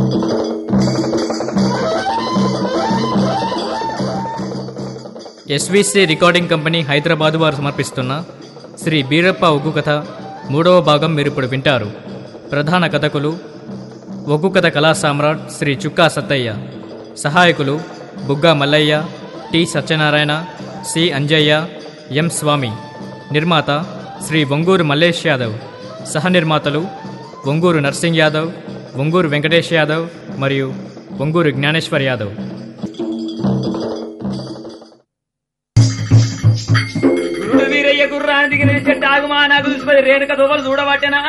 SVC recording company Hyderabad వారు సమర్పిస్తున్న శ్రీ బీరప్ప ఒగ్గు కథ మూడవ భాగం మీరు ఇప్పుడు వింటారు ప్రధాన కథకులు ఒగ్గు కథ కళా సామ్రాట్ శ్రీ చుక్కా సత్తయ్య సహాయకులు Bugga Mallayya T Satyanarayana C Anjayya M Swamy నిర్మాత శ్రీ వంగూరు మల్లేష్ యాదవ్ సహ నిర్మాతలు వంగూరు నర్సింగ్ యాదవ్ వంగూరు వెంకటేష్ యాదవ్ మరియు వంగూరు జ్ఞానేశ్వర్ యాదవ్ గురుడు వీరయ్య గుర్రాన్ని దిగిన చెట్టు ఆగుమా నాకు చూసిపోయి రేణుక దొవలు చూడబట్టెనా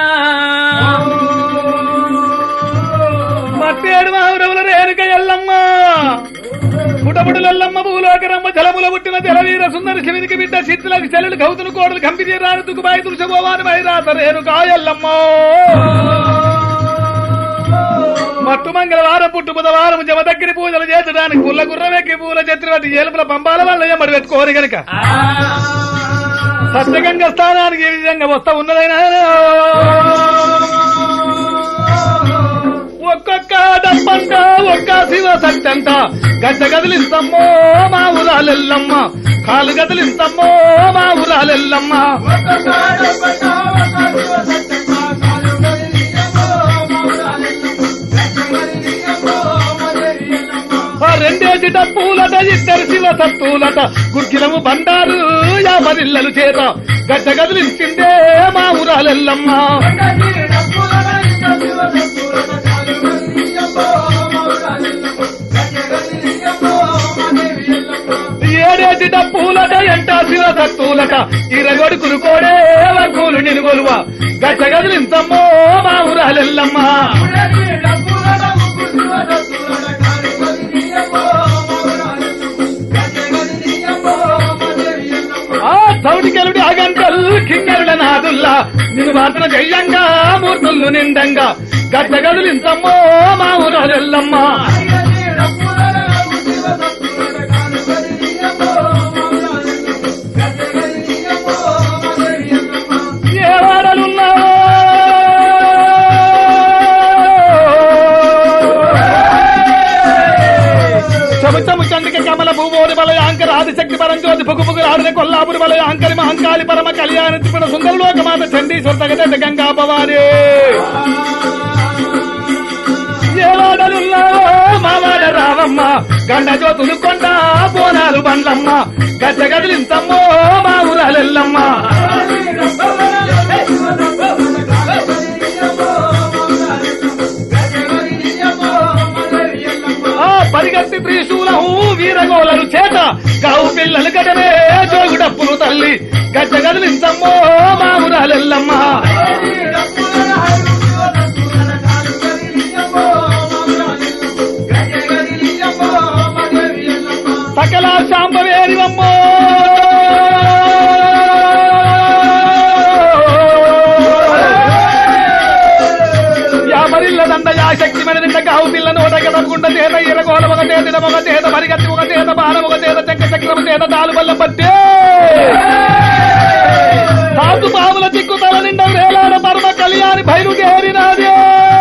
మత్తేడు మావురముల రేణుక ఎల్లమ్మ పుటపుడులు ఎల్లమ్మ భూలోకరమ్మ జలముల పుట్టిన జలవీర సుందర శివునికి బిడ్డ చిత్తులకు చెల్లెలు కౌతులు కోడలు కంపి రాను తుకుబాయి తులసగోవాని బైరాత రేణుక ఎల్లమ్మ మట్టు మంగళవారం పుట్టు బుధవారం జమ దగ్గర పూజలు చేసడానికి పుల్ల గుర్రవెక్కి పూల చత్రవతి ఏలుపుల పంబాల వల్ల ఎమ్మడి పెట్టుకోరు గనక సత్యగంగ స్థానానికి ఏ విధంగా వస్తా ఉన్నదైనా ఒక్కొక్క డబ్బంట ఒక్క శివ సత్యంట గడ్డ గదిలిస్తమ్మో మా ఊరాలెల్లమ్మ కాలు గదిలిస్తమ్మో మా ఊరాలెల్లమ్మ ఆ రెండేసి డప్పులట ఇద్దరు శివ సత్తులట గుర్గిలము బండారు యాభరిల్లలు చేత గడ్డ గదిలించిందే మా ఊరాలెల్లమ్మ ఏడేసి డప్పులట ఎంట శివ సత్తులట ఇరగొడుకులు కోడే వర్గులు నినుగొలువ గడ్డ గదిలించమ్మో మా ఊరాలెల్లమ్మ ఆ సౌడికెలుడి అగంటల్ కింగరుల నాదుల్లా నిన్ను వాసన చెయ్యంగా మూర్తులు నిండంగా గడ్డ గదిలించమ్మో మా ఊరాలెల్లమ్మ ఏ వాడలున్నావో చముచము చండిక కమల భూమోడి బలయ అంకర ఆదిశక్తి పరం జ్యోతి పుగు పుగు ఆడిన కొల్లాపురి బలయ అంకరి మహంకాళి పరమ కళ్యాణ త్రిపుర సుందర లోకమాత చండీశ్వర తగద గంగా భవాని ఏ వాడలున్నావో మావాడ రావమ్మ గండ జ్యోతులు కొండ బోనాలు బండ్లమ్మ గడ్డ గదిలింతమ్మో మా ఊరాలెల్లమ్మ ఆ పరిగెత్తి త్రిశూలము వీరగోళలు చేత గావు పిల్లలు గడమే జోగుడప్పులు తల్లి గడ్డ గదిలించమ్మో మా ఊరాలెల్లమ్మ సకల శాంబవేరివమ్మో యామరిల్ల దండ యా శక్తి మన నిండ కావు పిల్ల నోట కదకుండా చేత ఇరగోల ఒక చేతిన ఒక చేత పరిగెత్తి ఒక చేత బాణం ఒక చేత చక్ర చక్రము చేత తాలు వల్ల పట్టే తాతు పాముల చిక్కు తల నిండ వేలాడ పరమ కళ్యాణి బయలుదేరినాదే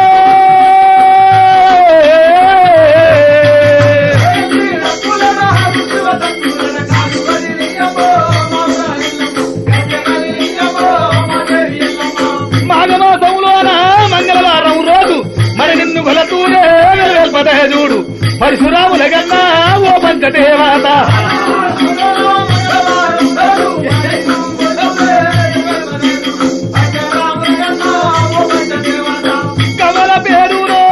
మాఘమాసంలోన మంగళవారం రోజు మరి నిన్ను గొలతూనే చూడు పరశురాముల గన్నా ఓ పంచదేవాత కమల పేరులో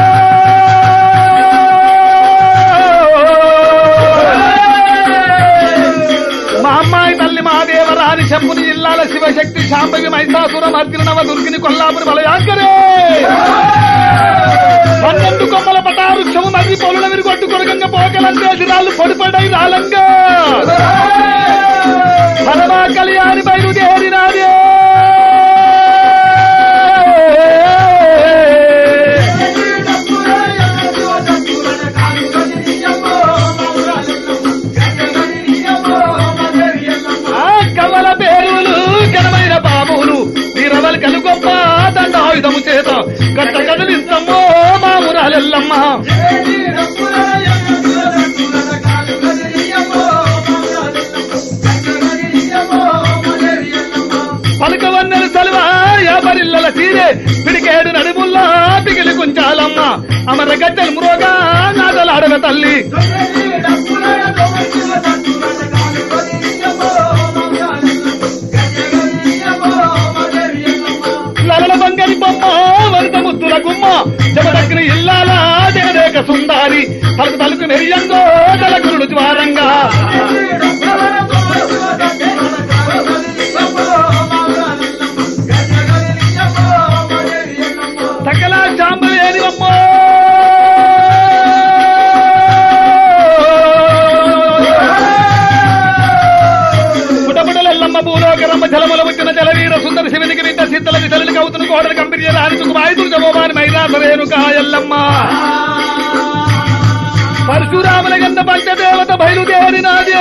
మా అమ్మాయి తల్లి మా దేవరాని శంపుని జిల్లాల శివశక్తి శాంభవి మైసాసురం అర్జున నవ దుర్గిని కొల్లాపురి బలయాంకరే పన్నెండు కొమ్మల పటారుక్షము మర్రి పొలుల విరిగొట్టు కొరగంగా పోకలందేసి రాళ్ళు పొడిపడై రాలంగా పరమా కళ్యాణి బయలుదేరినాదే ఆ కమల పేరులు ఘనమైన బాబులు వీరవల్ కలు గొప్ప దండాయుధము చేత కట్ట కదలిస్తమ్మో మా ఊరాలెల్లమ్మ గట్టెలు మురోగా నాదలు అడగ తల్లి లలల బంగని బొమ్మ వరద ముద్దుల గుమ్మ జగదగ్ని ఇల్లాల జగదేక సుందారి తలుపు తలుపు మెరియంగో తలకురుడు జ్వారంగా సకల శాంబలేని అమ్మ పుటపుటలెల్లమ్మ భూలోకరమ్మ జలముల వచ్చిన జలవీర సుందర శివునికి వింట సిద్ధలకి తల్లికి అవుతున్న కోడలు కంపెనీ రాజుకు వాయుతులు జమోమాని మైరాసరేను కాయల్లమ్మ పరశురాముల గంధ పంచదేవత బయలుదేరినాదే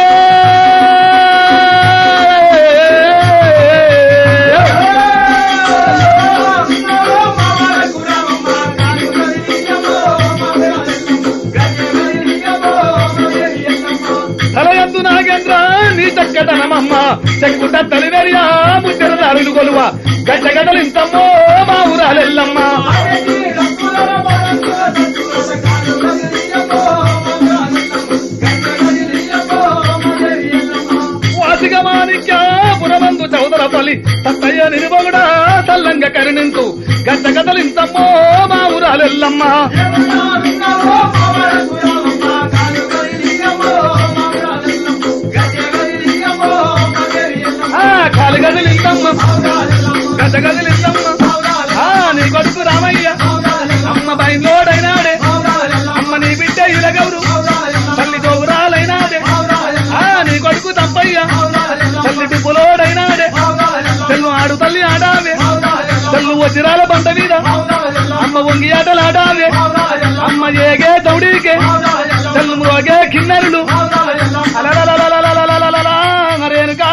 తలయందు నాగేంద్ర నీ చక్కదనమమ్మ చెక్కుట తలివెరియా ముచ్చట దారులు కొలువ గడ్డ గదలింతమ్మో మా ఊరాలెల్లమ్మ వాసిగ మాణిక్య పురమందు చౌదరపల్లి తత్తయ్య నిరుబొగుడా తల్లంగ కరుణింతు గడ్డ గదలింతమ్మో మా ఊరాలెల్లమ్మ ఆ కాలు గదిలింతమ్మ గడ్డ గదిలింతమ్మ ఆ నీ కొడుకు రామయ్య అమ్మ బయలోడైనాడే అమ్మ నీ బిడ్డ ఇలగౌరు తల్లి గౌరాలైనాడే ఆ నీ కొడుకు తప్పయ్య తల్లి టిప్పులోడైనాడే తెల్లు ఆడు తల్లి ఆడావే తెల్లు వజ్రాల బండ మీద అమ్మ వంగి ఆటలు ఆడావే అమ్మ ఏగే దౌడీకే తెల్లు మోగే కిన్నెరులు అలలలలలలలలలలలా, మరేనుకా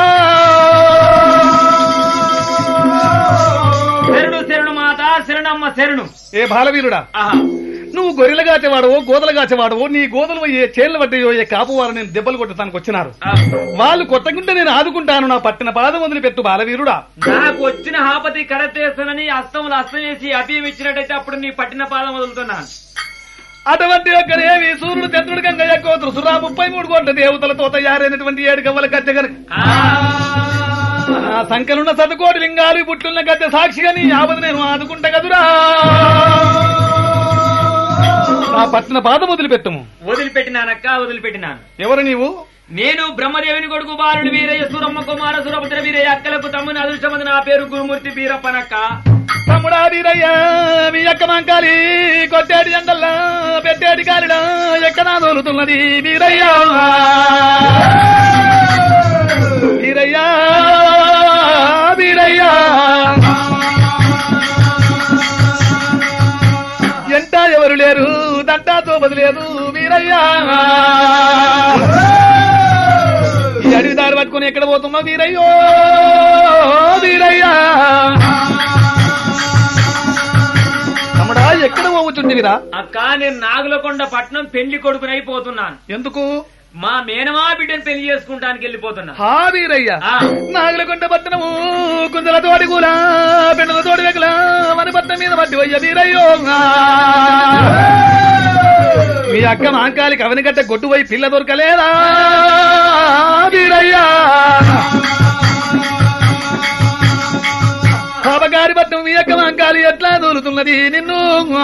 శరణు శరణు మాత శరణమ్మ శరణు ఏ బాలవీరుడా ఆహా నువ్వు గొర్రెలు కాచేవాడవో గోదలు కాచేవాడవో నీ గోదలు ఏ చేళ్లు పడ్డాయో ఏ కాపు వారు నేను దెబ్బలు కొట్టడానికి వచ్చినారు ఆ. వాళ్ళు కొట్టకుంటే నేను ఆదుకుంటాను నా పట్టిన పాదం వదిలిపెట్టు బాలవీరుడా నాకు వచ్చిన ఆపతి కడతేస్తానని అస్తములు అస్తం చేసి అభయం ఇచ్చినట్టయితే అప్పుడు నీ పట్టిన పాదం వదులుతున్నాను అటువంటి ఒక్కరేమి సూర్యుడు చంద్రుడు గంగయ్య కోతురు సురా ముప్పై మూడు కోట్ల దేవతలతో తయారైనటువంటి ఏడు గవ్వల గద్దె గనక ఆ. ఆ సంఖ్యలున్న సతకోటి లింగాలు బుట్లున్న గద్దె సాక్షిగా నీ ఆపద నేను ఆదుకుంటా కదురా నా పట్టిన పాదం వదిలిపెట్టము వదిలిపెట్టినానక్క వదిలిపెట్టినాను ఎవరు నీవు నేను బ్రహ్మదేవుని కొడుకు బాలుడు వీరయ్య సూరమ్మ కుమార సురభద్ర వీరయ్య అక్కలకు తమ్ముని అదృష్టమంది నా పేరు గురుమూర్తి వీరప్పనక్క తమ్ముడా వీరయ్యా మీ యొక్క మంకాలి కొట్టేటి ఎండల్లా పెట్టేటి కాలిడా ఎక్కడా దోలుతున్నది వీరయ్యా వీరయ్యా వీరయ్యా ఎంట ఎవరు లేరు దంటాతో బదులేదు వీరయ్యా ఈ అడవి దారి పట్టుకుని ఎక్కడ పోతున్నావు వీరయ్యో వీరయ్యా తమ్ముడా ఎక్కడ పోవచ్చుంటివిరా అక్క నేను నాగులకొండ పట్నం పెళ్లి కొడుకునైపోతున్నాను ఎందుకు మా మేనమా బిడ్డను పెళ్లి చేసుకుంటానికి వెళ్ళిపోతున్నా హా వీరయ్య ఆ. నాగులకొండ పట్టణము కుందల తోడి కూల పెండల తోడి వెగల మన పట్టణం మీద పట్టి వయ్య వీరయ్యో మీ అక్క మాంకాలి కవని గట్ట గొడ్డు పోయి పిల్ల దొరకలేదా వీరయ్యా పాపగారి పట్టణం మీ అక్క మాంకాలి ఎట్లా దూలుతున్నది నిన్ను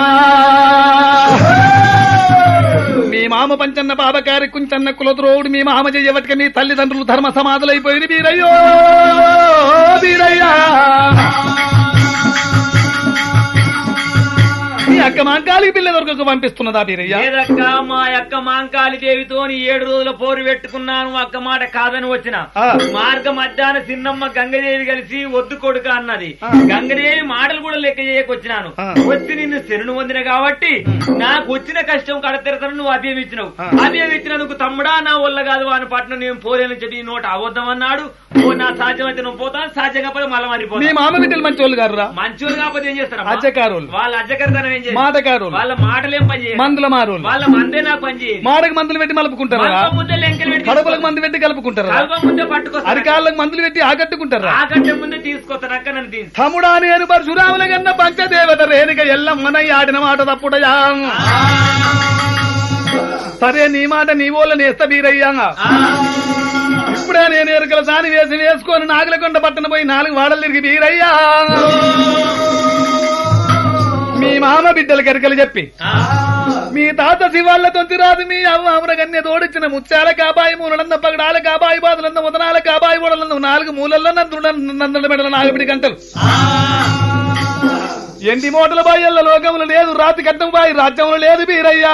మీ మామ పంచన్న పాపకారి కుంచన్న కులద్రోవుడు మీ మామ చెయ్యవటిక మీ తల్లిదండ్రులు ధర్మ సమాధులైపోయి వీరయ్యో వీరయ్యా మీ అక్క మాంకాలికి పిల్ల దొరకకు పంపిస్తున్నదా వీరయ్య లేదక్క మా యొక్క మాంకాళి దేవితో ఏడు రోజుల పోరు పెట్టుకున్నాను అక్క మాట కాదని వచ్చిన ఆ. మార్గ మధ్యాహ్న సిన్నమ్మ గంగదేవి కలిసి వద్దు కొడుక అన్నది ఆ. గంగదేవి మాటలు కూడా లెక్క చేయకొచ్చినాను ఆ. వచ్చి నిన్ను శరణు పొందిన కాబట్టి నాకు వచ్చిన కష్టం కడతెరతను నువ్వు అభయం ఇచ్చినావు ఆ. అభయం ఇచ్చినందుకు తమ్ముడా నా వల్ల కాదు వాని పట్నం నేను పోలేనని చెప్పి ఈ నోట అబద్ధం అన్నాడు ఓ నా సాధ్యమైతే నువ్వు పోతాను సాధ్యం కాకపోతే మళ్ళీ మీ మారిపోతా మామ బిడ్డలు మంచి వాళ్ళు గారురా మంచోళ్ళు కాకపోతే ఏం చేస్తారమ్మా అజ్జకారులు. వాళ్ళ అజ్జకరితనం ఏం చేస్తారు మాటకారులు వాళ్ళ మాటలేం పని చేయరు మందుల మారులు వాళ్ళ మందే నాకు పని చేయదు మాడకు మందులు పెట్టి మలుపుకుంటారా మందం ముందే లెంకలు పెట్టి కడుపులకు మందు పెట్టి కలుపుకుంటారా కల్పం ముందే పట్టుకొస్తారు అరికాళ్ళకు మందులు పెట్టి ఆకట్టుకుంటారా ఆ కంటే ముందే తీసుకొస్తారు అక్క నన్ను తీసు తముడా నేను పరశురాముల కన్నా పంచదేవత రేణుక ఎల్లమ్మనై ఆడిన మాట తప్పుడయా ఆ సరే నీ మాట నీ వాళ్ళ నేస్త బీరయ్యా ఆ, ఇప్పుడే నేను ఎరుకల సాని వేసి వేసుకొని నాగులకొండ పట్టణ పోయి నాలుగు వాడలు తిరిగి బీరయ్యా మీ మామ బిడ్డలకి ఎరుకలు చెప్పి ఆ, మీ తాత శివాళ్ళ తొంతిరాదు మీ అవ్వ అమరగన్య తోడిచ్చిన ముత్యాల కాబాయి మూలనంద పగడాల కాబాయి బాదులంద ముదనాల కాబాయి మూడలంద నాలుగు మూలల్లో నందుల మెడల నాగబిడి గంటలు ఆ, ఎండి మోటల బాయల్ల లోకములు లేదు రాతి కట్టం బాయి రాజ్యములు లేదు బీరయ్యా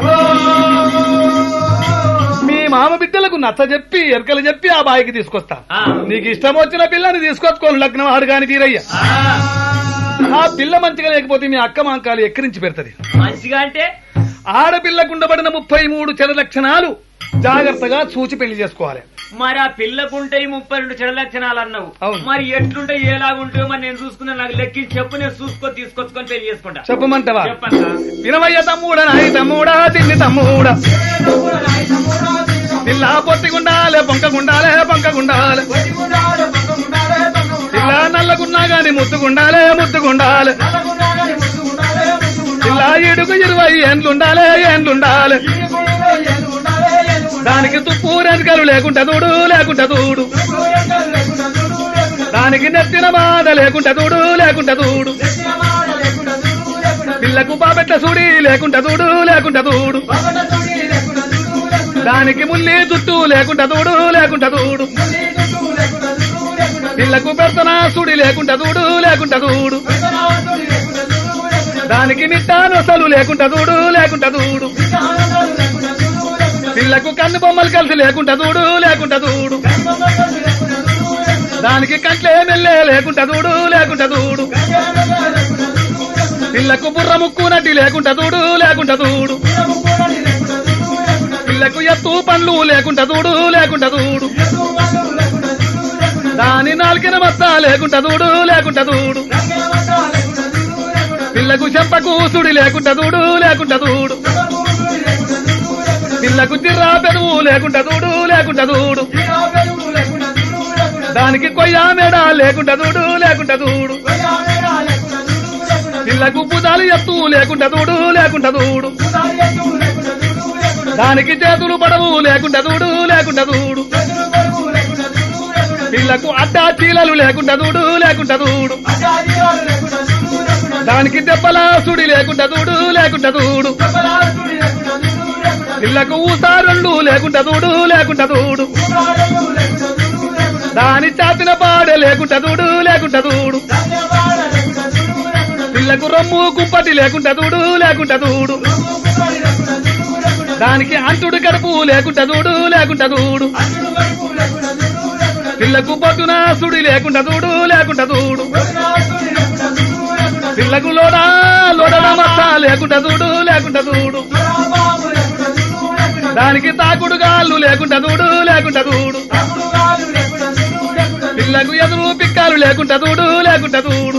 మీ మామ బిడ్డలకు నచ్చ చెప్పి ఎరకలు చెప్పి ఆ బాయికి తీసుకొస్తా ఆ. నీకు ఇష్టం వచ్చిన పిల్లని తీసుకొచ్చుకోను లగ్నం ఆడు కాని బీరయ్య ఆ. ఆ పిల్ల మంచిగా లేకపోతే మీ అక్క మాంకాలు ఎక్కిరించి పెడతది మంచిగా అంటే ఆడపిల్లకు ఉండబడిన ముప్పై మూడు చెడ లక్షణాలు జాగ్రత్తగా చూచి పెళ్లి చేసుకోవాలి మరి ఆ పిల్లకుంటాయి ముప్పై రెండు చెడు లక్షణాలు అన్నావు అవును. మరి ఎట్లుంటాయి ఎలాగుంటాయో మరి నేను చూసుకున్నా నాకు లెక్కించి చెప్పు నేను చూసుకొని తీసుకొచ్చుకొని పెళ్లి చేసుకుంటా చెప్పమంటవా చెప్పండి వినవయ్య తమ్ముడా నాయి తమ్ముడా తిన్ని తమ్ముడా పిల్ల పొత్తిగుండాలే పొంకగుండాలే పొంకగుండాలే పిల్ల నల్లగున్నా గాని ముద్దుగుండాలే ముద్దుగుండాలే పిల్ల ఇడుగు ఇరవై ఏండ్లుండాలే ఏండ్లుండాలే దానికి తుప్పు రెనకలు లేకుండా దూడు లేకుండా దూడు దానికి నెత్తిన బాధ లేకుండా దూడు లేకుండా దూడు పిల్లకు బాబెట్ల సూడి లేకుండా దూడు లేకుండా దూడు దానికి ముల్లి జుట్టు లేకుండా దూడు లేకుండా దూడు పిల్లకు పెడతన సుడి లేకుండా దూడు లేకుండా దూడు దానికి నిట్టానొసలు లేకుండా దూడు లేకుండా దూడు పిల్లకు కన్ను బొమ్మలు కలిసి లేకుండా దూడు లేకుండా దూడు దానికి కంట్లే మెల్లే లేకుండా దూడు లేకుండా దూడు పిల్లకు బుర్ర ముక్కు నటి లేకుండా దూడు లేకుండా దూడు పిల్లకు ఎత్తు పండ్లు లేకుండా దూడు లేకుండా దూడు దాని నాలుగిన మత్త లేకుండా దూడు లేకుండా దూడు పిల్లకు చెంపకు సుడి లేకుండా దూడు లేకుండా దూడు పిల్లకు చిర్రా పెరువు లేకుండా దూడు లేకుండా దూడు దానికి కొయ్య మేడ లేకుండా దూడు లేకుండా దూడు పిల్లకు పుదాలు ఎత్తు లేకుండా దూడు లేకుండా దూడు దానికి చేతులు పడవు లేకుండా దూడు లేకుండా దూడు పిల్లకు అడ్డా చీలలు లేకుండా దూడు లేకుండా దూడు దానికి దెబ్బల సుడి లేకుండా దూడు లేకుండా దూడు పిల్లకు ఊసారుళ్ళు లేకుండా దూడు లేకుండా దూడు దాని చాతిన పాడే లేకుండా దూడు లేకుండా దూడు పిల్లకు రొమ్ము కుప్పటి లేకుండా దూడు లేకుండా దూడు దానికి అంటుడు కడుపు లేకుండా దూడు లేకుండా దూడు పిల్లకు పొద్దున సుడి లేకుండా దూడు లేకుండా దూడు పిల్లకు లోడా లోడన మచ్చ లేకుండా దూడు లేకుండా దూడు దానికి తాకుడు గాళ్ళు లేకుండా దూడు లేకుండా దూడు పిల్లకు ఎదురు పిక్కలు లేకుండా దూడు లేకుండా దూడు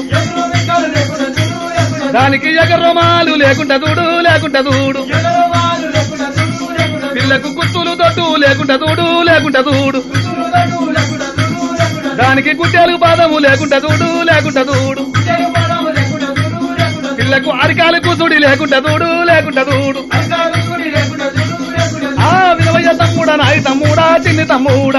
దానికి ఎగరమాలు లేకుండా దూడు లేకుండా దూడు పిల్లకు గుత్తులు దొడ్డు లేకుండా దూడు లేకుండా దూడు దానికి గుడ్డెలు పాదము లేకుండా దూడు లేకుండా దూడు పిల్లకు అరికాలు కూతుడి లేకుండా దూడు లేకుండా దూడు ఆ వినవయ్య తమ్ముడా నాయి తమ్ముడా చిన్ని తమ్ముడా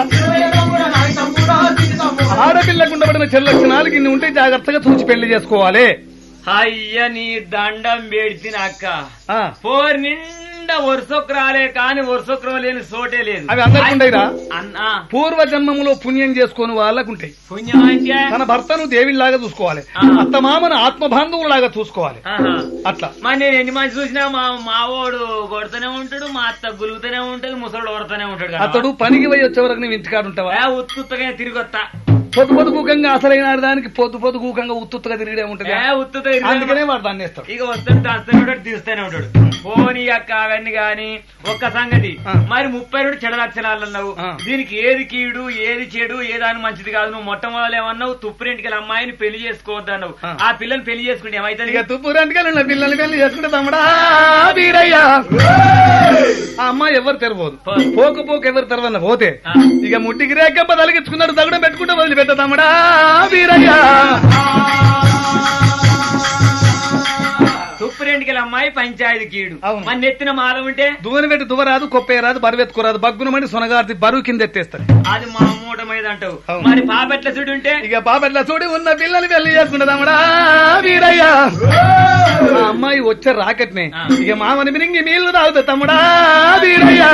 ఆడపిల్లకు ఉండబడిన చెరు లక్షణాలు ఇన్ని ఉంటే జాగ్రత్తగా చూసి పెళ్లి చేసుకోవాలి అయ్య నీ దండం వేడిచిన అక్క ఆ పోరు నిండా వరుసొక్కరాలే కాని వరుసొక్కరం లేని సోటే లేదు అవి అందరికి ఉండయిరా? అన్నా పూర్వ జన్మములో పుణ్యం చేసుకుని వాళ్ళకుంటాయి పుణ్యం అంటే తన భర్తను దేవునిలాగా చూసుకోవాలి ఆ. అత్తమామను ఆత్మ బాంధవులాగా చూసుకోవాలి ఆహా. అట్లా మరి నేను ఎన్ని మంది చూసినా మా మావోడు కొడుతూనే ఉంటాడు మా అత్త గులుగుతూనే ఉంటది ముసలోడు కొడుతూనే ఉంటాడు కదా. అతడు పనికి పోయి వచ్చే వరకు నువ్వు ఇంటికాడు ఉంటావా ఏ ఉత్తుత్తగా తిరిగి వస్తా పొద్దు పొద్దు కూకంగా అసలైన దానికి పొద్దు పొద్దు కూకంగా ఉత్తుగా తిరిగే ఉంటుంది ఏ ఉత్తుత అందుకనే వాడు దాన్ని వేస్తాడు ఇక వస్తాడు తాస్తూనే ఉంటాడు తీస్తూనే ఉంటాడు పోనీ అక్క అవన్నీ గాని ఒక్క సంగతి ఆ. మరి ముప్పై రెండు చెడ లక్షణాలు అన్నావు ఆ. దీనికి ఏది కీడు ఏది చెడు ఏదాని మంచిది కాదు నువ్వు మొట్టమొదలు ఏమన్నావు తుప్పిరింటికి అమ్మాయిని పెళ్లి చేసుకోవద్దు అన్నావు ఆ. ఆ పిల్లని పెళ్లి చేసుకుంటే ఏమైతుంది ఇక తుప్పు రంటికలు ఉన్న పిల్లల్ని పెళ్లి చేసుకుంటే తమ్ముడా వీరయ్యా ఆ అమ్మాయి ఎవరు తెరవదు పో. పోకు పోకు ఎవరు తెరవన్న పోతే ఆ. ఇక ముట్టికి రేకప్ప తలిగించుకున్నాడు తగడం పెట్టుకుంటే వదిలిపెట్ట తమ్ముడా వీరయ్యా తుప్పిరెంటికి అమ్మాయి పంచాయతీ కీడు అవును. మన నెత్తిన మాల ఉంటే దువ్వన పెట్టి దువ్వరాదు కొప్పేరాదు బరువెత్తుకోరాదు బగ్గునమని సొనగారి బరువు కింద ఎత్తేస్తారు అది మా మూట మీద అంటావు అవును. మరి పాపెట్ల సుడి ఉంటే ఇక పాపట్ల చూడి ఉన్న పిల్లలు పెళ్లి చేసుకుంటుందామడా వీరయ్యా ఆ అమ్మాయి వచ్చే రాకెట్నే ఆ. ఇక మామని మిరింగి నీళ్లు తాగుతా తమ్ముడా వీరయ్యా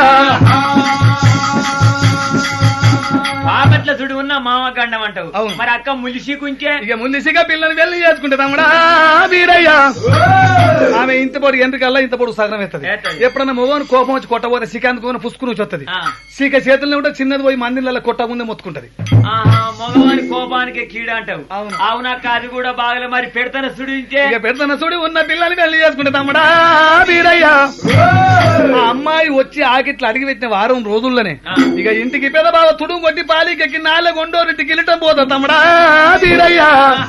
పాపెట్ల సుడి ఉన్న మామ గండం అంటావు అవును. మరి అక్క ములిసి కుంచే ఇక ముందుసిగా పిల్లలు పెళ్లి చేసుకుంటే తమ్ముడా వీరయ్యా ఆమె ఇంత పొడి ఎంతకల్లా ఇంత పొడు సగనం ఎత్తది ఎత్తది. ఎప్పుడన్నా మొగోని కోపం వచ్చి కొట్టబోతే సికాంత్ పోయిన పుసుకుని వచ్చి ఆ. సీక చేతుల్లో ఉంటే చిన్నది పోయి మందిళ్ళ కొట్ట ముందే మొత్తుకుంటది ఆహా, మగవాని కోపానికి కీడ అంటావు అవును. అవునక్క అది కూడా బాగలే మరి పెడతాన సుడించే ఇక పెడతాన చూడి ఉన్న పిల్లల్ని పెళ్లి చేసుకుంటే తమ్ముడా వీరయ్యా ఆ అమ్మాయి వచ్చి ఆకిట్లు అడిగి పెట్టిన వారం రోజుల్లోనే ఆ. ఇక ఇంటికి పెదబావ తుడుము కొట్టి పాలికెక్కి నాలుగు కొండోరింటికి వెళ్ళటం పోతా తమ్ముడా వీరయ్యా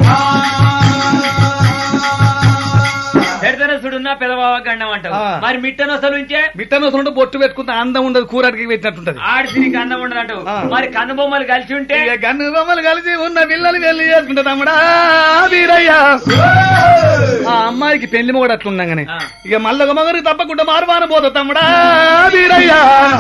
పెడతాన సుడున్న పెదబావ గండం అంటావు ఆ. మరి మిట్టనొసలు ఉంచే బిట్టన వస్తుంటే బొట్టు పెట్టుకుంటే అందం ఉండదు కూర అడిగి పెట్టినట్టుంటది ఆడి తిరిగి అన్నం ఉండదు అంటావు ఆ. మరి కన్నుబొమ్మలు కలిసి ఉంటే ఇక గన్ను బొమ్మలు కలిసి ఉన్న పిల్లల్ని పెళ్లి చేసుకుంటే తమ్ముడా వీరయ్యా ఆ అమ్మాయికి పెళ్లి మొగడు అట్లుండగానే ఆ. ఇక మళ్ళొక మగరికి తప్పకుండా మారుమాన పోతా తమ్ముడా వీరయ్యా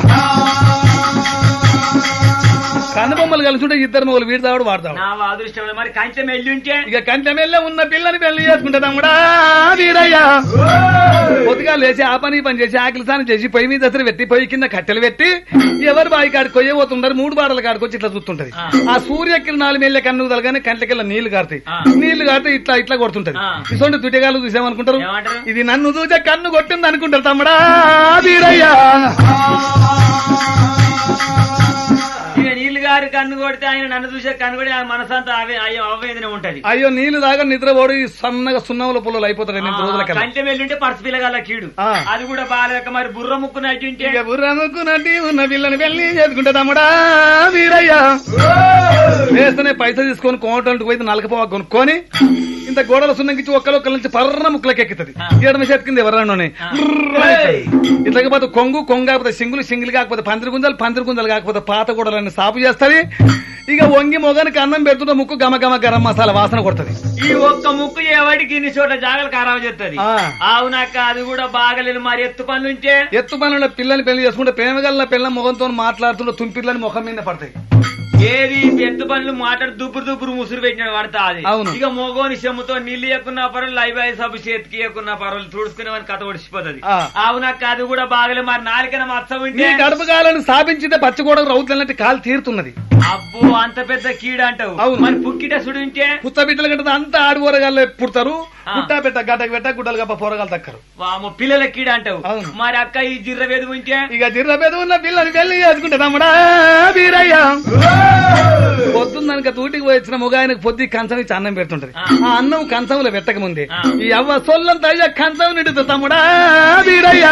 కన్నుబొమ్మలు కలిసి ఉంటే ఇద్దరు మొగలు వీడతాడు వాడతాడు నా అదృష్టం మరి కంచెం వెళ్ళి ఉంటే ఇక కంటెమెల్ల ఉన్న పిల్లని పెళ్లి చేసుకుంటే తమ్ముడా వీరయ్యా పొద్దుగా లేచి ఆ పని ఈ పని చేసి ఆకలి స్నానం చేసి పొయ్యి మీద అసలు పెట్టి పొయ్యి కింద కట్టెలు పెట్టి ఎవరు బావి కాడికి కొయ్యబోతుంటారు మూడు బాటల కాడికి వచ్చి ఇట్లా చూస్తుంటది ఆ. ఆ సూర్యకిరణాలు మెల్ల కన్ను తలగానే కంట్లకెళ్ళ నీళ్లు కారుతాయి ఆ. నీళ్లు కారితే ఇట్లా ఇట్లా కొడుతుంటది ఆ. ఇటువంటి దుటిగాలు చూసామనుకుంటారు ఏమంటారు? ఇది నన్ను చూసే కన్ను కొట్టింది అనుకుంటారు తమ్ముడా వీరయ్యా ఇక నీళ్లు గారి కన్ను కొడితే ఆయన నన్ను చూసే కన్ను కూడా ఆయన మనసంతా అవే అయ్యో అవేదనే ఉంటది అయ్యో నీళ్లు దాకా నిద్రపోడు ఈ సన్నగా సున్నముల పుల్లలు అయిపోతారు ఎనిమిది రోజుల కల్లా కంచెం వెళ్ళి ఉంటే పర్సు పిల్లగల కీడు ఆ. అది కూడా బాగాలేక మరి బుర్ర ముక్కు నచ్చుంటే ఇక బుర్రనుకున్నట్టు ఉన్న పిల్లని పెళ్లి చేసుకుంటే తమ్ముడా వీరయ్యా వేస్తేనే పైసలు తీసుకొని కోటలకు పోయి నలకపోవ కొనుక్కొని ఇంత గోడల సున్నంకిచ్చి ఒక్కలొక్కల నుంచి పర్ర ముక్కలకి ఎక్కుతుంది ఆ. ఏడమ చెట్టుకుంది ఎవరన్నా ఇట్లా కాకపోతే కొంగు కొంగు కాకపోతే సింగులు సింగిల్ కాకపోతే పందిరి గుంజలు పందిరి గుంజలు కాకపోతే పాత గోడలన్నీ సాపు చేస్తది ఇక వంగి మొగనికి అన్నం పెడుతుంటే ముక్కు గమ గమ గరం మసాలా వాసన కొడుతుంది ఈ ఒక్క ముక్కు ఎవడికి ఇన్ని చోట్ల జాగలు ఖరాబ్ చేస్తుంది ఆ. అవునాక అది కూడా బాగలేదు మరి ఎత్తు పని నుంచే ఎత్తు పనుల పిల్లని పెళ్లి చేసుకుంటే ప్రేమగల పిల్ల ముఖంతో మాట్లాడుతుంటే తుంపిర్లని ముఖం మీద పడతాయి ఏది ఎత్తు పనులు మాట్లాడి దుబ్బురు దుబ్బురు ముసురు పెట్టినాడు పడతా అది అవును. ఇక మోగోని చెమ్ముతో నీళ్లు ఎక్కున్న పరులు లైవ్ అయ్యి సబ్బు చేతికి ఎక్కున్న పరులు తుడుచుకునేవని కథ ఒడిచిపోతుంది ఆ. అవునాక అది కూడా బాగలేదు మరి నాలుకన మచ్చ నీ ఉంటే గడప కాలని స్థాపించితే పచ్చగోడ రౌతులన్నట్టు కాలు తీరుతున్నది అబ్బో అంత పెద్ద కీడ అంటావు అవును. మరి పుక్కిట సుడించే పుత్త బిడ్డల కంటే అంతా ఆడుకోరగాళ్ళు పుడతారు ఆ. పుట్టా పెట్ట గడ్డకు పెట్ట గుడ్డలు గప్ప పోరగాలు దక్కరు వాము పిల్లల కీడ అంటావు అవును. మరి అక్క ఈ జిర్ర వేది ఉంచే ఇక జిర్ర మీద ఉన్న పిల్లని పెళ్లి చేసుకుంటే తమ్ముడా వీరయ్య పొద్దున్న తూటికి పోయి వచ్చిన ముగాయనకు పొద్దు కంచం ఇచ్చి అన్నం పెడుతుంటది ఆ. ఆ అన్నం కంచంలో పెట్టక ముందే ఆ. ఈ అవ్వ సొల్లంత అయ్యా కంచం నిండుతుంది తమ్ముడా వీరయ్య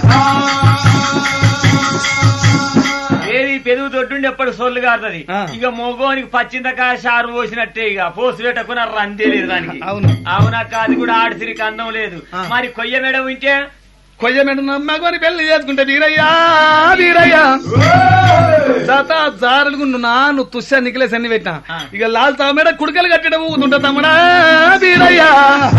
ఏది పెరుగు దొడ్డుండి ఎప్పుడు సొల్లు కారుతుంది ఆ. ఇక మొగోనికి పచ్చిందక షారు పోసినట్టే ఇక పోసి పెట్టకున్న రందే లేదు దానికి అవును అవునక్క అది కూడా ఆడిసిరికి అందం లేదు ఆ. మరి కొయ్య మేడం ఉంటే కొయ్య మీద మగని పెళ్లి చేసుకుంటే వీరయ్యా వీరయ్యా జాత జారులు నా నువ్వు తుస్సా నిఖిలేస్ అన్ని పెట్టినా ఆ. ఇక లాల్ తామేడ కుడికలు కట్టడం ఊగుతుంటా తమ్ముడా వీరయ్యా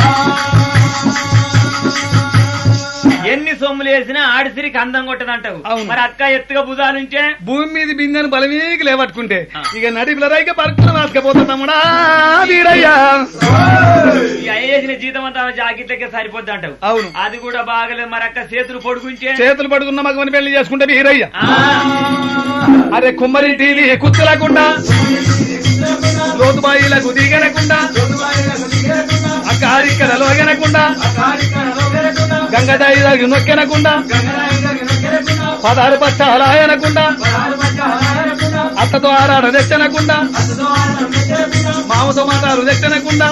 ఎన్ని సొమ్ములు వేసినా ఆడిసిరికి అందం కొట్టదంటావు అవును. మరి అక్క ఎత్తుగా భుజాలుంటే భూమి మీద బిందెను బలమీకి లేవట్టుకుంటే ఆ. ఇక నడిపిల రైక పరుకులు రాసుకపోతా తమ్ముడా వీరయ్యా ఈ అయ్యేసిన జీతం అంతా జాకెట్లకే సరిపోద్ది అంటావు అవును అది కూడా బాగలేదు మరి అక్క చేతులు పొడుగుంటే చేతులు పడుకున్న మగవని పెళ్లి చేసుకుంటే వీరయ్య ఆ, అరే కుమ్మరి టీవీ కుచ్చలకుండా లోతుబాయిలకు దిగనకుండా అక్కారిక్కడ లోగనకుండా గంగదాయి దాగి నొక్కెనకుండా పదహారు పచ్చాలు ఆయనకుండా అత్తతో ఆరాడ తెచ్చనకుండా మామతో మాటారు తెచ్చనకుండా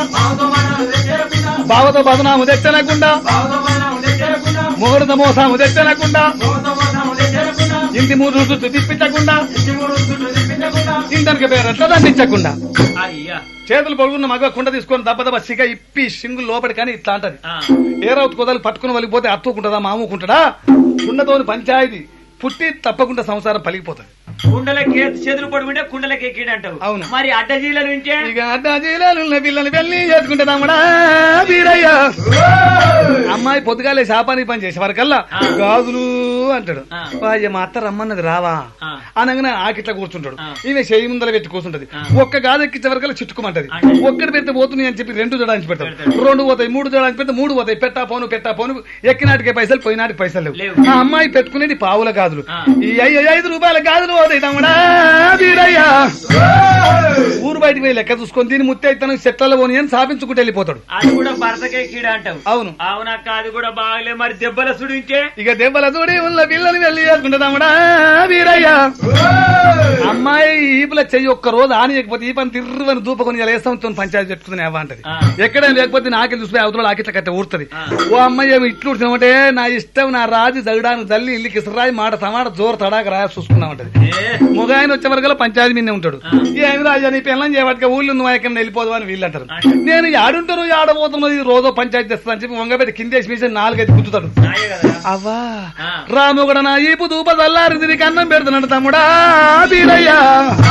బావతో బదనాము తెచ్చనకుండా మొగుడుతో మోసాము తెచ్చనకుండా ఇంటి మూడు చుట్టూ తిప్పించకుండా ఇంటనికి పేరట్లా దండించకుండా అయ్యా చేతులు పొడుగున్న మగ కుండ తీసుకొని దెబ్బ దెబ్బ సిగ ఇప్పి సింగుల్ లోపలి కానీ ఇట్లా అంటది ఆ, ఏ రౌతు కుదలు పట్టుకుని వలిగిపోతే అత్తుకుంటుందా మాముకుంటాడా కుండతోని పంచాయతీ పుట్టి తప్పకుండా సంసారం పలిగిపోతుంది కుండలకి చేతులు పడుకుంటే కుండలకి ఎక్కిడు అంటావు అవును. మరి అడ్డజీల నుంచే ఇక అడ్డాజీలాలు ఉన్న పిల్లల్ని పెళ్లి చేసుకుంటే తమ్ముడా వీరయ్య అమ్మాయి పొద్దుగాలే శాపానికి పని చేసే వరకల్లా ఆ. గాజులు అంటాడు ఆ. వాయ్య మా అత్త రమ్మన్నది రావా ఆ. అనగానే ఆకిట్లా కూర్చుంటాడు ఆ. ఈమె చేయి ముందర పెట్టి కూర్చుంటది ఆ. ఒక్క గాజు ఎక్కించే వరకల్లా చిట్టుకోమంటది అంటే? ఒక్కటి పెడితే పోతుంది అని చెప్పి రెండు జడానికి పెడతాడు పెడతాడు. రెండు పోతాయి మూడు జడానికి పెడితే మూడు పోతాయి పెట్టా పోను పెట్టా పోను ఎక్కినాటికే పైసలు పోయినాటికి పైసలు లేవు లేవు. ఆ అమ్మాయి పెట్టుకునేది పావుల గాజులు ఆ. ఈ ఐ- ఐదు రూపాయల గాజులు పోతాయి తమ్ముడా వీరయ్య ఊరు బయటికి పోయి లెక్క చూసుకొని దీని ముత్తే తన చెట్లలో పోని అని సాపించుకుంటూ వెళ్ళిపోతాడు అది కూడా భర్తకే కీడ అంటావు అవును అవునక్క అది కూడా బాగలే మరి దెబ్బల సుడించే ఇక దెబ్బల తోడి ఉన్న పిల్లల్ని వెళ్ళి చేసుకుంటుందామడా వీరయ్య అమ్మాయి ఈపుల చెయ్యి ఒక్క రోజు ఆనియకపోతే ఈ పని తిర్రని దూపకొని ఇలా వేస్తాం పంచాయతీ పెట్టుకుంది అవ్వ అంటది ఆ. ఎక్కడైనా లేకపోతే నాకే చూసిపోయి అవతల ఆకిట్ల కట్ట ఊరుతుంది ఆ. ఓ అమ్మాయి ఏమి ఇట్లు ఉడిచినామంటే నా ఇష్టం నా రాజు జగడానికి తల్లి ఇల్లు కిసరాయి మాట తమాట జోరు తడాక రాయ చూసుకున్నామంటది ఏ, మొగ ఆయన వచ్చే వరకు పంచాయతీ మీదే ఉంటాడు ఏమి రాజా నీ పిల్లని చేయబట్టుగా ఊళ్ళు నువ్వు ఎక్కడ వెళ్ళిపోదు అని వీళ్ళు అంటారు నేను ఆడుంటారు ఆడబోతున్నది ఈ రోజు పంచాయతీ తెస్తా అని చెప్పి వంగబెట్టి కిందేసి మీసి నాలుగైదు గుద్దుతాడు నాయే కదా అవ్వా ఆ. రాము కూడా నా ఈపు దూప చల్లారింది నీకు అన్నం పెడుతున్నాడు తమ్ముడా వీరయ్యా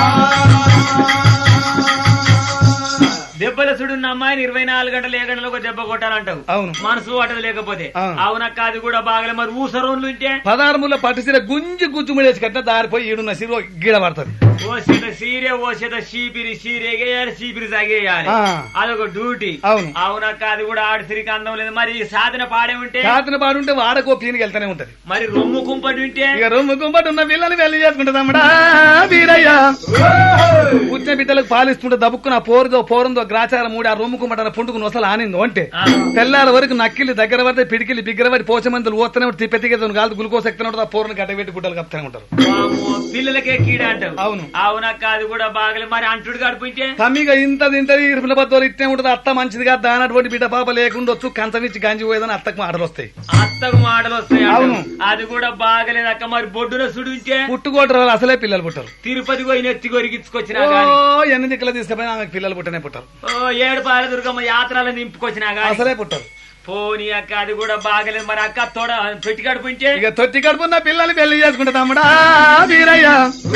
దెబ్బల సుడున్న అమ్మాయిని ఇరవై నాలుగు గంటలు ఏ గంటలకు ఒక దెబ్బ కొట్టాలంటావు అవును మనసు పట్టదు లేకపోతే ఆ. అవునక్క అది కూడా బాగలే మరి ఊసరోన్లు ఉంటే పదార్ముల పట్టుసీర గుంజి గుజ్జు ముడేసి కట్టిన దారిపోయి ఈడున్న సిరిలో గీడ పడుతుంది ఓ చేత సీరే ఓ చేత చీపిరి సీరేగేయాలి చీపిరి సాగేయాలి ఆ. అదొక డ్యూటీ అవును అవునక్క అది కూడా ఆడసిరికి అందం లేదు మరి ఈ సాధన పాడే ఉంటే కాతిన పాడుంటే వాడకో పీనికి వెళ్తానే ఉంటది మరి రొమ్ము కుంపటి ఉంటే ఇక రొమ్ము గుంపటి ఉన్న పిల్లని వెళ్ళి చేసుకుంటుందమ్మడా వీరయ్యా పుట్టిన బిడ్డలకు పాలిస్తుంటే దబుక్కున పోరుదో పోరుందో గ్రాచారం మూడు ఆ రొమ్ము గుమ్మట పుండుకు నొసలు ఆనిందో అంటే ఆ. తెల్లారి వరకు నక్కిలి దగ్గర పడితే పిడికిలి బిగ్గర పడి పోచమంతులు పోతూనే ఉంటారు తిప్పెత్తికేదో కాదు గ్లూకోజ్ ఎక్కనే ఉంటుంది ఆ పోరుని గడ్డబెట్టి గుడ్డలు కప్తూనే ఉంటారు వామ్మో, పిల్లలకే కీడ అంటావు అవును. అవునక్క అది కూడా బాగలే మరి అంటుడు గడుపుంటే తమ్మిగా ఇంత తింటది ఇరుపుల బద్దోలు ఇట్టే ఉంటది అత్త మంచిదిగా దానటువంటి బిడ్డ పాప లేకుండొచ్చు కంచం ఇచ్చి గంజి పోయేదని అత్తకు మాటలు వస్తాయి అత్తకు మాటలు వస్తాయి అంటావు. అవును. అది కూడా బాగలేదు అక్క మరి బొడ్డున సుడుంటే పుట్టుకోటరు వాళ్ళు అసలే పిల్లలు పుట్టారు తిరుపతి పోయి నెత్తి కొరిగించుకొచ్చినా ఓ గాని ఎన్ని దిక్కులు తీసుకుపోయినా ఆమెకు పిల్లలు పుట్టనే పుట్టారు ఓ ఏడు పాల దుర్గమ్మ యాత్రలో నింపుకొచ్చినా గాని అసలే పుట్టారు పోనీ అక్క అది కూడా బాగలేదు మరి అక్క తోడ పెట్టి కడుపుంటే ఇక తొట్టి కడుపున్న పిల్లలు పెళ్లి చేసుకుంటా తమ్ముడా వీరయ్య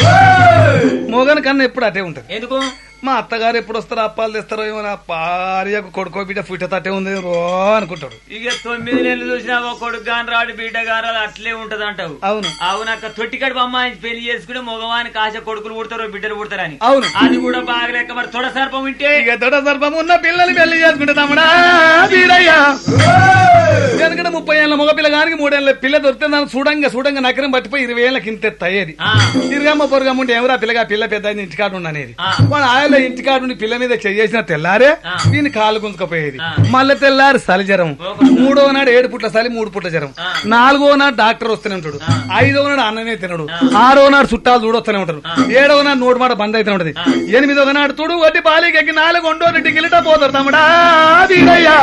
మోగన్ కన్నా ఎప్పుడు అటే ఉంటది ఎందుకు మా అత్తగారు ఎప్పుడు వస్తారో అప్పాలు తెస్తారో ఏమో నా భార్యకు కొడుకో బిడ్డ ఫుట్ట తట్టే ఉంది రో అనుకుంటాడు ఇక తొమ్మిది నెలలు చూసినా ఒక కొడుకు గాని రాడు బిడ్డ గాని రాడు అట్లే ఉంటది అంటావు అవును అవునక్క తొట్టి కడుపు అమ్మాయి పెళ్లి చేసుకుని మగవానికి ఆశ కొడుకులు పుడతారు బిడ్డలు పుడతారని అవును అది కూడా బాగలేక మరి తొడ సర్పం ఉంటే ఇక దొడ సర్పం ఉన్న పిల్లలు పెళ్లి చేసుకుంటా తమ్ముడా వీరయ్య ఎందుకంటే ముప్పై ఏళ్ళ మగపిల్ల గానికి మూడేళ్ళ పిల్ల దొరికితే దాన్ని చూడంగా చూడంగా నకరం పట్టిపోయి ఇరవై ఏళ్ళకి ఇంత ఎత్తు అయ్యేది ఆ, తిరగమ్మ పొరగమ్మ ఉంటే ఎవరా పిల్లగా పిల్ల పెద్ద అయింది ఇంటికాడు ఉండనేది ఆ. వాడు ఆయన ఇంటికాడు ఉండి పిల్ల మీద చేసిన తెల్లారే ఆ. దీని కాలు గుంజుకపోయేది ఆ. మళ్ళీ తెల్లారి చలి జ్వరం ఒక- మూడో నాడు ఏడు పుట్ల చలి మూడు పుట్ల జ్వరం ఆ. నాలుగో నాడు డాక్టర్ వస్తూనే ఉంటాడు ఆ. ఐదో నాడు అన్నమే తినడు ఆరో నాడు చుట్టాలు చూడొస్తూనే ఉంటారు ఏడవ నాడు నోటు మాట బంద్ అయితే ఉంటది ఎనిమిదో నాడు తుడు వడ్డీ బాలికి నాలుగు వండో రెడ్డి గిలిట పోతారు తమ్ముడా వీరయ్యా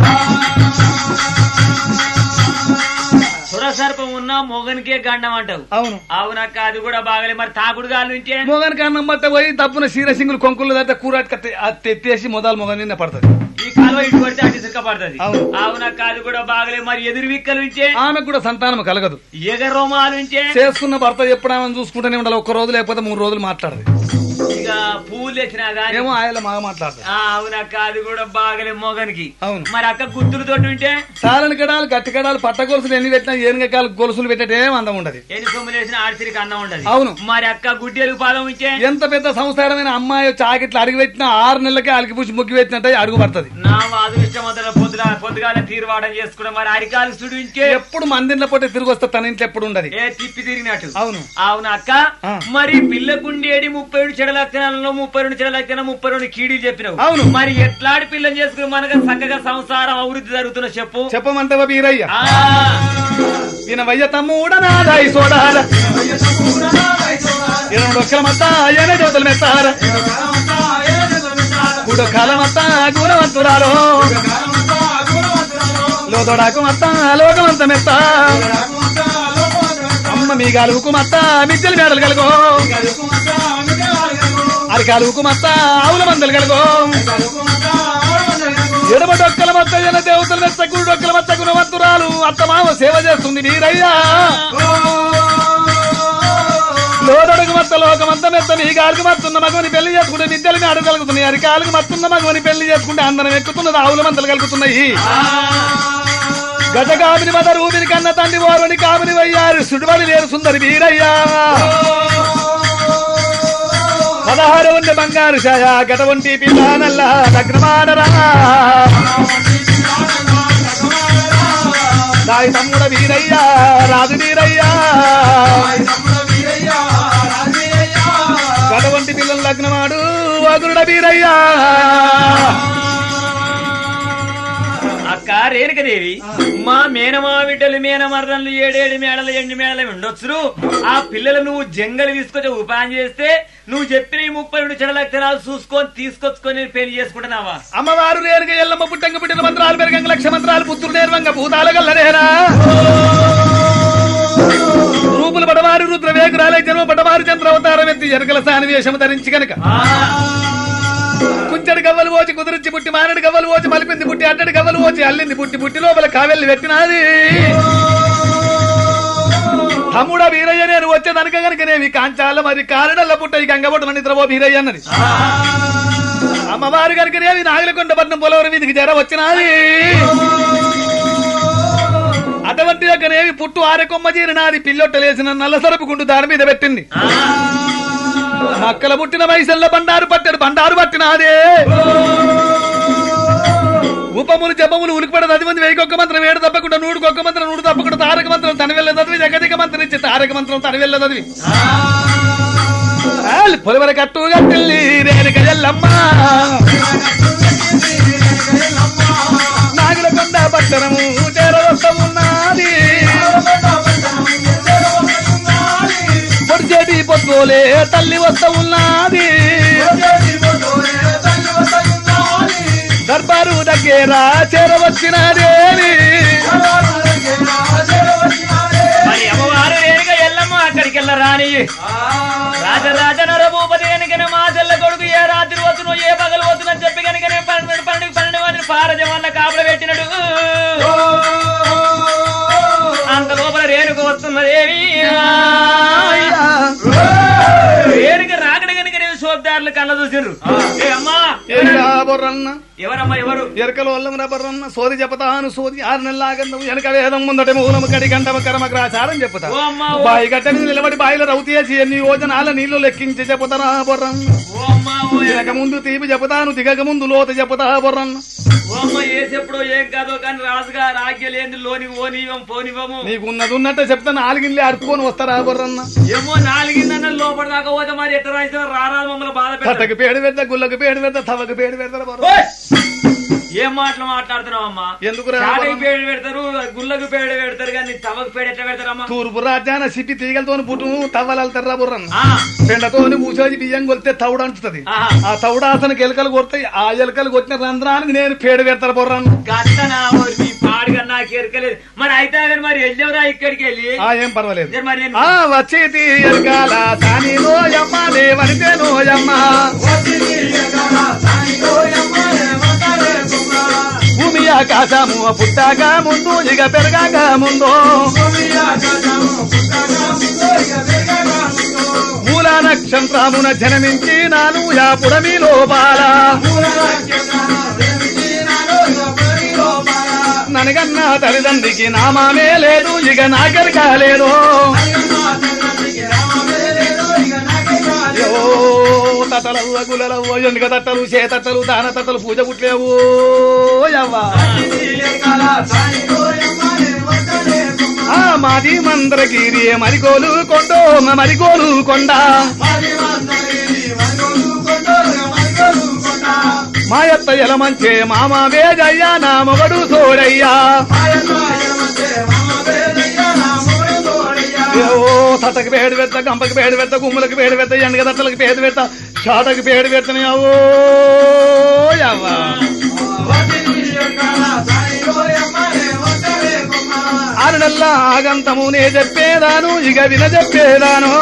తొడ సర్పం ఉన్నా మొగనికే గండం అంటావు అవును అవునక్క అది కూడా బాగలే మరి తాకుడు గాలి ఉంటే మొగన్ కన్నం బట్ట పోయి తప్పున క్షీరసింగులు కొంకులు దాటే కూరాటి ఎత్తేసి మొదలు మొగన్ నిన్న పడుతుంది ఈ కాలువ ఇటు పడితే అటు ఇసుక పడుతుంది అవును. అవునక్క అది కూడా బాగలే మరి ఎదురు విక్కలు ఉంటే ఆమెకు కూడా సంతానం కలగదు ఎగరోమాలు ఉంటే చేసుకున్న భర్త ఎప్పుడు ఆమెను చూసుకుంటూనే ఉండాలి ఒక్క రోజు లేకపోతే మూడు రోజులు మాట్లాడదు ఇక పూలు తెచ్చినా గాని ఏమో ఆయన మాగా మాట్లాడదు ఆ, అవునక్క అది కూడా బాగలే మొగనికి అవును మరి అక్క గుద్దులతోటి ఉంటే సాలని కడాలు గట్టి కడాలు పట్ట గొలుసులు ఎన్ని పెట్టినా ఏనుగకాలు గొలుసులు పెట్టేటే అందం ఉండదు ఎన్ని సొమ్ములు వేసినా ఆడిసిరికి అన్నం ఉండదు అవును. మరి అక్క గుడ్డెలు పాదం ఉంటే ఎంత పెద్ద సంసారమైన అమ్మాయి చాకిట్లు అడిగి పెట్టినా ఆరు నెలలకే అలికి పూసి ముగ్గి పెట్టినట్టే అడుగు పడుతుంది నా అదృష్టమంతల పొద్దుగా పొద్దుగాల తీరువాడం చేసుకున్న మరి అరికాలు సుడించే ఎప్పుడు మందింట్లో పోతే తిరిగి వస్తే తన ఇంట్లో ఎప్పుడు ఉండదు ఏ తిప్పి తిరిగినట్టు అవును అవును అక్క ఆ. మరి పిల్లకుండేడి ముప్పై ఏడు చెడ లక్షణాలలో ముప్పై రెండు చెడ లక్షణం ముప్పై రెండు కీడీలు చెప్పినావు అవును. మరి ఎట్లాంటి పిల్లని చేసుకుని మనకు చక్కగా సంసారం అభివృద్ధి జరుగుతున్న చెప్పు చెప్పమంటే వీరయ్య ఆ ఈయన వయ్య తమ్ముడనాదాయి సోడాల ఈయన ఒక్కలమంతా ఆయన జ్యోతులు మెత్తార కుడు కాలమంతా గుణవంతురాలో లోదోడాకు మత్త లోకమంత మెత్త అమ్మ మీ గాలుకు మత్త మిద్దెలు మేడలు కలుగో అరికాలుకు మత్త ఆవుల మందలు కలుగో ఎడమ డొక్కల మత్త జన దేవతల మెత్త కుడి డొక్కల మత్త గుణవంతురాలు అత్త మామ సేవ చేస్తుంది వీరయ్యా లోదడుగు మత్త లోకమంత మెత్త నీ కాలుకి మత్తున్న మగవని పెళ్లి చేసుకుంటే విద్యలు ఆడు కలుగుతున్నాయి అరి కాలుకి మత్తున్న మగవని పెళ్లి చేసుకుంటే అందరం ఎక్కుతున్నది ఆవుల మంతలు కలుగుతున్నాయి గజ కామిని మద రూపిని కన్న తండ్రి ఓరుని కామిని వయ్యారు సుడిబడి లేరు సుందరి వీరయ్యా పదహారు ఉండే బంగారు ఛాయ గట వంటి పిల్లనల్లా లగ్నమానరా దాయి తమ్ముడ వీరయ్యా రాజు వీరయ్యా గట వంటి పిల్లలు లగ్నమాడు వగురుడ వీరయ్యా అక్క రేణుకదేవి మా మేనమా బిడ్డలు మేనమర్దన్లు ఏడేడు మేడలు ఎండు మేడలు ఉండొచ్చును ఆ పిల్లలు నువ్వు జంగలు తీసుకొచ్చి ఉపాయం చేస్తే నువ్వు చెప్పిన ఈ ముప్పై రెండు చెడ లక్షణాలు చూసుకొని తీసుకొచ్చుకొని నేను పెళ్లి చేసుకుంటున్నావా అమ్మవారు రేరుగా ఎల్లమ్మ పుట్టంగ పుట్టిన మంత్రాలు పెరగంగ లక్ష మంత్రాలు పుత్రుడు నేర్వంగ భూతాల గల్లనేరా రూపులు పడవారు రుద్ర వేగురాలే జన్మ పడవారు చంద్రవతారం ఎత్తి ఎరకల సాని వేషము ధరించి కనుక కుంచెడు గవ్వలు పోచి కుదిరించి పుట్టి మానడి గవ్వలు పోచి మలిపింది పుట్టి అట్టడి గవ్వలు పోచి అల్లింది పుట్టి పుట్టి లోపల కావెల్లి పెట్టినాది తమ్ముడా వీరయ్య నేను వచ్చేదనక గనుక నేవి కాంచాల మరి కారణల్ల పుట్ట ఈ గంగబొట్టు నిద్రపో వీరయ్య అన్నది అమ్మవారు కనుక నేవి నాగలకొండ పట్నం పోలవరం మీదికి జర వచ్చినాది అటువంటి యొక్కనేవి పుట్టు ఆరెకొమ్మ జీరినాది పిల్లొట్టలేసిన నల్ల సరుపుకుంటూ దాని మీద పెట్టింది మక్కల పుట్టిన వయసుల్లో బండారు పట్టాడు బండారు పట్టినాదే ఉపములు జపములు ఉలికిపడ నది మంది వెయ్యికొక్క మంత్రం ఏడు తప్పకుండా నూడుకొక్క మంత్రం నూడు తప్పకుండా తారక మంత్రం తన వెళ్ళ చదివి జగదిక మంత్రం ఇచ్చి తారక మంత్రం తన వెళ్ళ చదివి పొలివర కట్టు గట్టిల్లి రేణుక ఎల్లమ్మ నాగులకొండ పట్టణము చేరవస్తమున్నది పొడిచేటి పొద్దులే తల్లి వస్త ఉన్నది దర్బారు దగ్గర చేరవచ్చిన దేవి మరి అమ్మవారు రేణుక ఎల్లమ్మ అక్కడికి వెళ్ళ రాని రాజరాజ నరభూపతి కనుక మా చెల్ల కొడుకు ఏ రాత్రి వస్తును ఏ పగలు వస్తును అని చెప్పి కనుక పన్నెండు పన్నెండు పన్నెండు మంది పారజవాళ్ళ కాపుల పెట్టినడు అంత లోపల రేణుక వస్తున్నదేవి రేణుక రాకడ కనుక నేను శోభదారులు కళ్ళ చూసిండ్రు ఏ అమ్మా ఏమిరా బొర్రన్న ఎవరమ్మా ఎవరు ఎరకల వల్లమున బొర్రన్న సోది చెపతాను సోది ఆరు నెలలాగందము వెనక వేదం ముందట మూలము కడి గంటమ కరమ గ్రాచారం చెప్పుతా ఓ అమ్మా ఓ బాయి గట్టని నిలబడి బాయిల రౌతి వేసి ఎన్ని యోజనాల నీళ్లు లెక్కించి చెప్పుతారా బొర్రన్న ఓ అమ్మా ఓ దిగక ముందు తీపి చెప్పుతాను దిగక ముందు లోత చెప్పుతా బొర్రన్న ఓ అమ్మ ఏసెప్పుడో ఏం కాదో కానీ రాజుగా రాజ్యలేంది లోని ఓనివ్వం పోనివ్వము నీకున్నది ఉన్నట్టే చెప్తా నాలుగిల్లే అరుపుకొని వస్తారా బొర్రన్న ఏమో నాలుగిందన్న లోపల దాకా పోతే మరి ఎట్లా రాసిన రారాదు మమ్మల్ని బాధ పెట్ట కట్టకు పేడు పెడతా గుళ్ళకు పేడు పెడతా తవకు పేడు పెడతారా బొర్రన్న ఏం మాటలు మాట్లాడుతున్నావు అమ్మా ఎందుకు రా చాటకి బొర్రన్న? పేడ పెడతారు గుళ్ళకు పేడ పెడతారు కానీ తవకు పేడ ఎట్లా పెడతారమ్మా తూర్పు రాజ్యాన సిట్టి తీగలతో పుట్టు తవ్వలెళ్తారా బుర్రన్న ఆ, పెండతోని పూసేది బియ్యం కొలితే తవుడు అంటుతుంది ఆహా. ఆ తవుడాసనకి ఎలకలు కొడతాయి ఆ ఎలకలు కొట్టిన రంధ్రానికి నేను పేడు పెడతారు బుర్రన్న గంటనా ఓరి నీ పాడుగా నాకు ఎరకలేదు మరి అయితే కానీ మరి వెళ్ళేవరా ఇక్కడికి వెళ్ళి ఆ ఏం పర్వాలేదు ఇద్దరు మరి నేను- ఆ వచ్చేది ఎరకాల తాని నోయమ్మ దేవనితే నోయమ్మ భూమి ఆకాశము పుట్టాక ముందు ఇక పెరగాక ముందు మూల నక్షత్రమున జనమించి నాను యా పుడమి లోపాల ననగన్న తల్లిదండ్రికి నామామే లేదు ఇక నాకెరక లేదు ఓ తతలవు అగులలవు ఎందుక తట్టలు చేతట్టలు దాన తట్టలు పూజ పుట్లేవు యవ్వా ఆ మాది మందరగిరి మరిగోలు కొండో మరిగోలు కొండ మా యొక్క ఎలమంచే మామ వేజయ్యా నా మొగడు సోడయ్యా ఓ తటకు పేడు పెడతా గంపకి పేడు పెడతా గుమ్మలకి పేడు పెడతా ఎండగ తట్టలకి పేడు పెడతా షాటకి పేడు పెడతానే అవో యవ్వా ఆరు నెలల ఆగంతము నే చెప్పేదాను ఇక విన చెప్పేదాను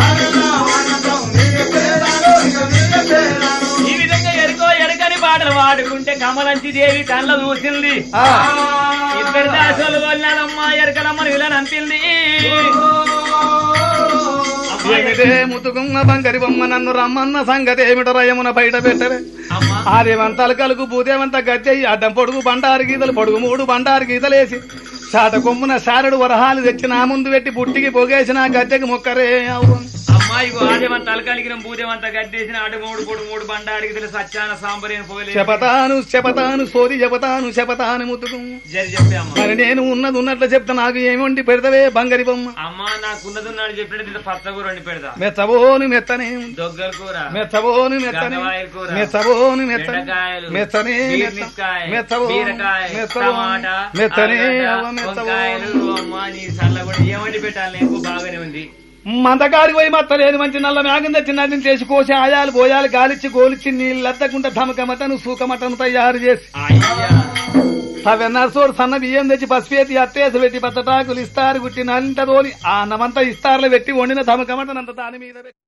ఈ విధంగా ఎరుకో ఎరకని పాటలు పాడుకుంటే కమలంచి దేవి కళ్ళ చూసింది ఆ, ఇద్దరు దాసులు కొన్నాడమ్మా ఎరకలమ్మని ఇలా నంపింది ఏమి అయితే ముతుకున్న బంగరి బొమ్మ నన్ను రమ్మన్న సంగతి ఏమిటో రయమున బయట పెట్టవే అమ్మా ఆదేవంతాలు కలుగు భూదేవంత గద్దె అడ్డం పొడుగు బండారు గీతలు పొడుగు మూడు బండారు గీతలేసి చాట కొమ్మున శారడు వరహాలు తెచ్చి నా ముందు పెట్టి పుట్టికి పొగేసిన గద్దెకి మొక్కరే అవ్వు అమ్మా ఇగో ఆదేవంత అలకలిగిన భూదేవంత గడ్డేసిన అటు మూడు పొడు మూడు బండాడికి తెలుసు సత్యాన సాంబరేని పోగలేదు చెపతాను చెపతాను సోది చెపతాను చెపతాను ముతుకు జరి చెప్పే అమ్మా మరి నేను ఉన్నది ఉన్నట్లు చెప్తా నాకు ఏమి వండి పెడతావే బంగరి బొమ్మ అమ్మా నాకున్నదున్నాడు చెప్పినట్టు ఇంత పచ్చగూర వండి పెడతా మెచ్చబోని మెత్తనే దొగ్గల కూర మెచ్చబోని మెత్తనే గంగవాయల కూర, మెచ్చబోని మెత్తనే బెండకాయలు, మెత్తనే బీరకాయ, మెచ్చబో బీరకాయ, మెచ్చబో టమాటా, మెత్తనే ఆలుగడ్డ, అవ్వ మెచ్చబో వంకాయలు, అమ్మా నీ సల్ల కూడా ఏమండి పెట్టాలి నీకు బాగానే ఉంది మందకాడికి పోయి మత్తలేదు మంచి నల్ల మేఘం తెచ్చి నదిని చేసి కోసి ఆయాలు బోయాలు గాలిచ్చి గోలిచ్చి నీళ్ళు అద్దకుండా ధమకమటను సూకమటను తయారు చేసి అయ్యా సవెన్నరసోడు సన్న బియ్యం తెచ్చి పసిపేతి అత్తేసి పెట్టి పచ్చటాకులు ఇస్తారు గుట్టి నల్లింట తోని ఆ అన్నమంతా ఇస్తారులో పెట్టి వండిన ధమకమటనంత దాని మీద పెట్టి